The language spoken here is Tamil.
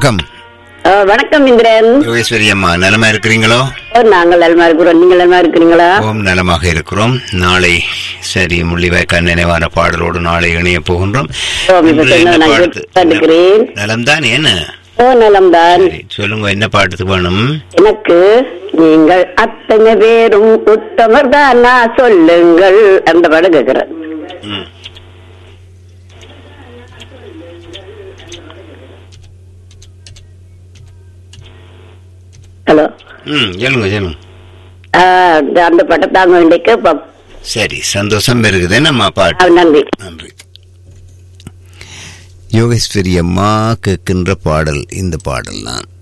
வணக்கம் ஆ, வணக்கம் இந்திரன் யோகேஸ்வரி அம்மா நலமா இருக்கிறீங்களோ ஓ, நாங்கள் நலமா இருக்கிறோம் நீங்கள் நலமா இருக்கிறீங்களா ஓம் நலமாக இருக்கிறோம் நாளை சரி முள்ளிவாய்க்கால் நினைவான பாடலோடு நாளை இணைய போகின்றோம் ஓ, இப்ப இன்று சொன்னதை என்ன நான் பாட்டு கேட்டுக்கிறேன். நலம்தான் என்ன ஓ நலம்தான் சரி, சொல்லுங்க என்ன பாட்டுக்கு வேணும் எனக்கு நீங்கள் அத்தனை பேரும் உத்தமர் தானா சொல்லுங்கள் அந்த பாடம் கேட்கிறேன் ம். ஹலோ ம் சொல்லுங்க சொல்லுங்க ஆ, அந்த- அந்த படம் தாங்க வேண்டிய கேட்போம் சரி சந்தோஷம் இருக்குது நம்ம பாட்டு ஆ, நன்றி நன்றி யோகேஸ்வரி அம்மா கேட்கின்ற பாடல் இந்த பாடல் தான்